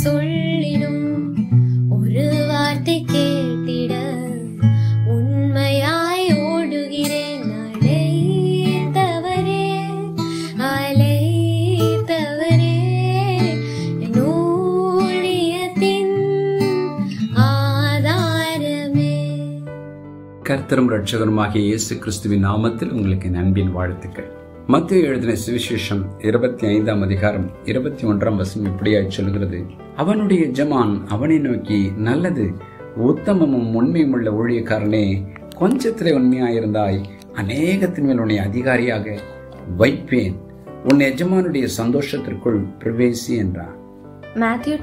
சொல்லிடும் ஒரு வார்த்தை கேட்டிட உண்மையாய் ஓடுகிறேன் அழைத்தவரே அழைத்தவரே என் ஊழியத்தின் ஆதாரமே கர்த்தரும் ரட்சகருமாகிய இயேசு கிறிஸ்துவின் நாமத்தில் உங்களுக்கு என் அன்பின் வாழ்த்துக்கள் மத்திய எழுதின சுவிசேஷம் இருபத்தி ஐந்தாம் அதிகாரம் இருபத்தி ஒன்றாம் வசனம் இப்படியாய் சொல்கிறது அவனுடைய எஜமான் அவனை நோக்கி நல்லது உத்தமமும் உண்மையும் உள்ள ஊழியக்காரனே கொஞ்சத்திலே உண்மையாயிருந்தாய் அநேகத்தின் மேல் உன்னை அதிகாரியாக வைப்பேன் உன் எஜமானுடைய சந்தோஷத்திற்குள் பிரவேசி என்றான் Matthew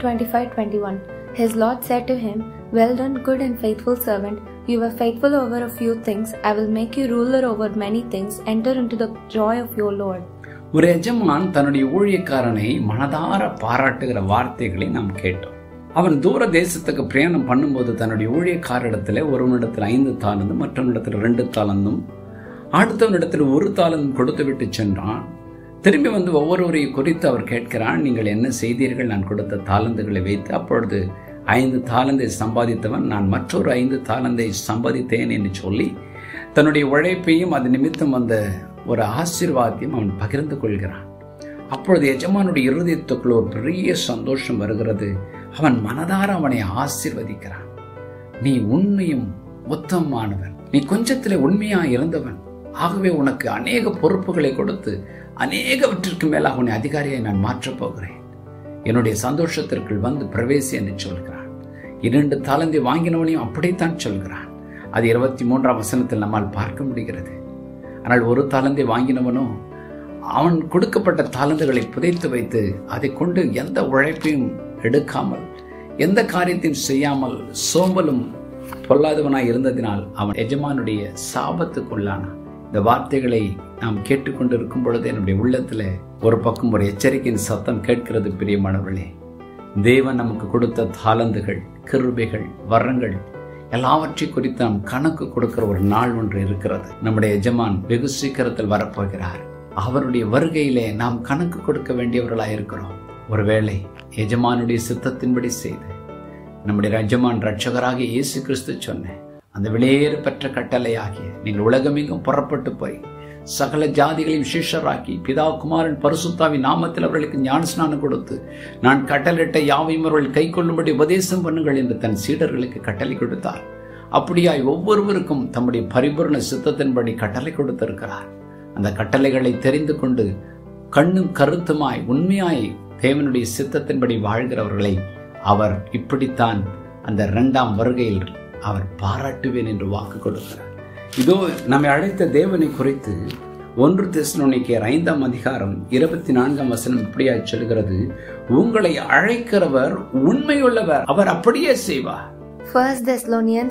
25 21 His Lord said to him, Well done, good and faithful servant. You were faithful over a few things. I will make you ruler over many things. Enter into the joy of your Lord. ஒரு எஜமான் தன்னுடைய ஊழியக்காரனை மனதார பாராட்டுகிற வார்த்தைகளை நாம் கேட்டோம் அவன் தூர தேசத்துக்கு பிரயாணம் பண்ணும்போது தன்னுடைய ஊழியக்காரிடத்துல ஒருவனிடத்தில் ஐந்து தாளந்தும் மற்றவனிடத்தில் ரெண்டு தாளந்தும் அடுத்தவனிடத்தில் ஒரு தாளந்தும் கொடுத்து விட்டு சென்றான் திரும்பி வந்து ஒவ்வொருவரையும் குறித்து அவர் கேட்கிறான் நீங்கள் என்ன செய்தீர்கள் நான் கொடுத்த தாளந்துகளை வைத்து அப்பொழுது ஐந்து தாளந்தை சம்பாதித்தவன் நான் மற்றொரு ஐந்து தாளந்தை சம்பாதித்தேன் என்று சொல்லி தன்னுடைய உழைப்பையும் அது நிமித்தம் வந்த ஒரு ஆசீர்வாதத்தையும் அவன் பகிர்ந்து கொள்கிறான் அப்பொழுது எஜமானுடைய இருதயத்துக்குள்ள ஒரு பெரிய சந்தோஷம் வருகிறது அவன் மனதார அவனை ஆசீர்வதிக்கிறான் நீ உண்மையும் உத்தமமானவன் நீ கொஞ்சத்திலே உண்மையா இருந்தவன் ஆகவே உனக்கு அநேக பொறுப்புகளை கொடுத்து அநேகவற்றிற்கு மேலாக உன்னை அதிகாரியை நான் மாற்றப் போகிறேன் என்னுடைய சந்தோஷத்திற்குள் வந்து பிரவேசி என்று சொல்கிறான் இரண்டு தாளந்தை வாங்கினவனையும் அப்படித்தான் சொல்கிறான் அது இருபத்தி மூன்றாம் வசனத்தில் நம்மால் பார்க்க முடிகிறது ஆனால் ஒரு தாளந்தை வாங்கினவனோ அவன் கொடுக்கப்பட்ட தாளந்துகளை புதைத்து வைத்து அதை கொண்டு எந்த உழைப்பையும் எடுக்காமல் எந்த காரியத்தையும் செய்யாமல் சோம்பலும் பொல்லாதவனாய் இருந்ததினால் அவன் எஜமானுடைய சாபத்துக்குள்ளானான் இந்த வார்த்தைகளை நாம் கேட்டுக்கொண்டு இருக்கும் பொழுது என்னுடைய உள்ளத்துல ஒரு பக்கம் ஒரு எச்சரிக்கையின் சத்தம் கேட்கிறது பிரியமானவர்களே தேவன் நமக்கு கொடுத்த தாளந்துகள் கிருபைகள் வரங்கள் எல்லாவற்றை குறித்து நாம் கணக்கு கொடுக்கிற ஒரு நாள் ஒன்று இருக்கிறது நம்முடைய எஜமான் வெகு சீக்கிரத்தில் வரப்போகிறார் அவருடைய வருகையிலே நாம் கணக்கு கொடுக்க வேண்டியவர்களாய் இருக்கிறோம் ஒருவேளை எஜமானுடைய சித்தத்தின்படி செய்து நம்முடைய எஜமான் ரட்சகராக இயேசு கிறிஸ்து சொன்ன அந்த வெளியேறு பெற்ற கட்டளையாகிய நீங்கள் உலகமெங்கும் புறப்பட்டு போய் சகல ஜாதிகளையும் விசேஷராக்கி பிதா குமாரன் பரிசுத்தாவின் நாமத்தில் அவர்களுக்கு ஞானஸ்நானம் கொடுத்து நான் கட்டளிட்ட யாவையும் அவர்கள் கை கொள்ளும்படி உபதேசம் பண்ணுங்கள் என்று தன் சீடர்களுக்கு கட்டளை கொடுத்தார் அப்படியாய் ஒவ்வொருவருக்கும் தம்முடைய பரிபூர்ண சித்தத்தின்படி கட்டளை கொடுத்திருக்கிறார் அந்த கட்டளைகளை தெரிந்து கொண்டு கண்ணும் கருத்துமாய் உண்மையாய் தேவனுடைய சித்தத்தின்படி வாழ்கிறவர்களை அவர் இப்படித்தான் அந்த இரண்டாம் வருகையில் அவர் பாராட்டுவேன் என்று வாக்கு கொடுக்கிறார் இதோ நம்மை அழைத்த தேவனை குறித்து ஒன்று தெசலோனிக்கேயர் ஐந்தாம் அதிகாரம் இருபத்தி நான்காம் வசனம் இப்படியாய் சொல்கிறது உங்களை அழைக்கிறவர் உண்மையுள்ளவர் அவர் அப்படியே செய்வார் 1 Thessalonians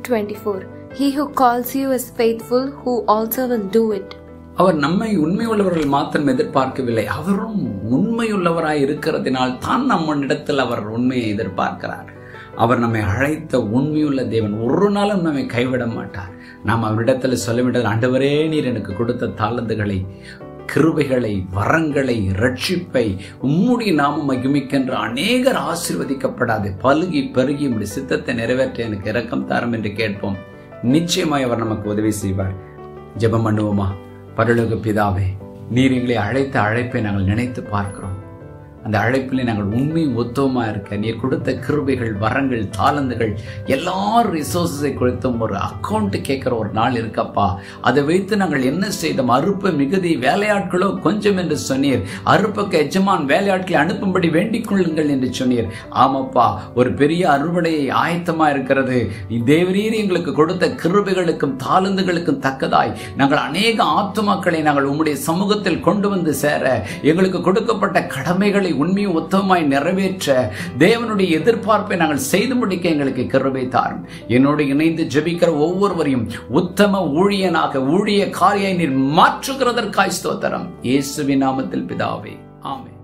5:24 He who calls you is faithful who also will do it. அவர் நம்மை உண்மையுள்ளவர்கள் மாத்திரம் எதிர்பார்க்கவில்லை அவரும் உண்மையுள்ளவராய் இருக்கிறதினால் தான் நம்மனிடத்தில் அவர் உண்மையை எதிர்பார்க்கிறார் அவர் நம்மை அழைத்த உண்மையுள்ள தேவன் ஒரு நாளும் நம்மை கைவிட மாட்டார் நாம் அவரிடத்தில் சொல்ல வேண்டியது ஆண்டவரே நீர் எனக்கு கொடுத்த தாளந்துகளை கிருபைகளை வரங்களை ரட்சிப்பை உம்முடைய நாமம் மகிமிக்கின்ற அநேகர் ஆசீர்வதிக்கப்படாது பலுகி பெருகி உடைய சித்தத்தை நிறைவேற்ற எனக்கு இரக்கம் தாரும் என்று கேட்போம் நிச்சயமாய் அவர் நமக்கு உதவி செய்வார் ஜெபம் பண்ணுவோமா பரலோக பிதாவே நீர் எங்களை அழைத்த அழைப்பை நாங்கள் நினைத்து பார்க்கிறோம் அந்த அழைப்பிலே நாங்கள் உண்மையும் ஒத்துவமா இருக்க நீர் கொடுத்த கிருபைகள் வரங்கள் தாளந்துகள் எல்லா ரிசோர்ஸை குறித்தும் ஒரு அக்கௌண்ட் கேட்கிற ஒரு நாள் இருக்கப்பா அதை வைத்து நாங்கள் என்ன செய்தோம் அறுப்ப மிகுதி வேலையாட்களோ கொஞ்சம் என்று சொன்னீர் அறுப்புக்கு எஜமான் வேலையாட்களை அனுப்பும்படி வேண்டிக் கொள்ளுங்கள் என்று சொன்னீர் ஆமாப்பா ஒரு பெரிய அறுவடையை ஆயத்தமா இருக்கிறது தேவரீர் எங்களுக்கு கொடுத்த கிருபைகளுக்கும் தாளந்துகளுக்கும் தக்கதாய் நாங்கள் அநேக ஆத்துமாக்களை நாங்கள் உம்முடைய சமூகத்தில் கொண்டு வந்து சேர எங்களுக்கு கொடுக்கப்பட்ட கடமைகளை உண்மையும் உத்தமமாய் நிறைவேற்ற தேவனுடைய எதிர்பார்ப்பை நாங்கள் செய்து முடிக்க எங்களுக்கு கிருபை தாரும் என்னோடு இணைந்து ஜெபிக்கிற ஒவ்வொருவரையும் உத்தம ஊழியனாக ஊழிய காரியை நீர் மாற்றுகிறதற்காய் ஸ்தோத்திரம் இயேசுவின் நாமத்தில் பிதாவே ஆமென்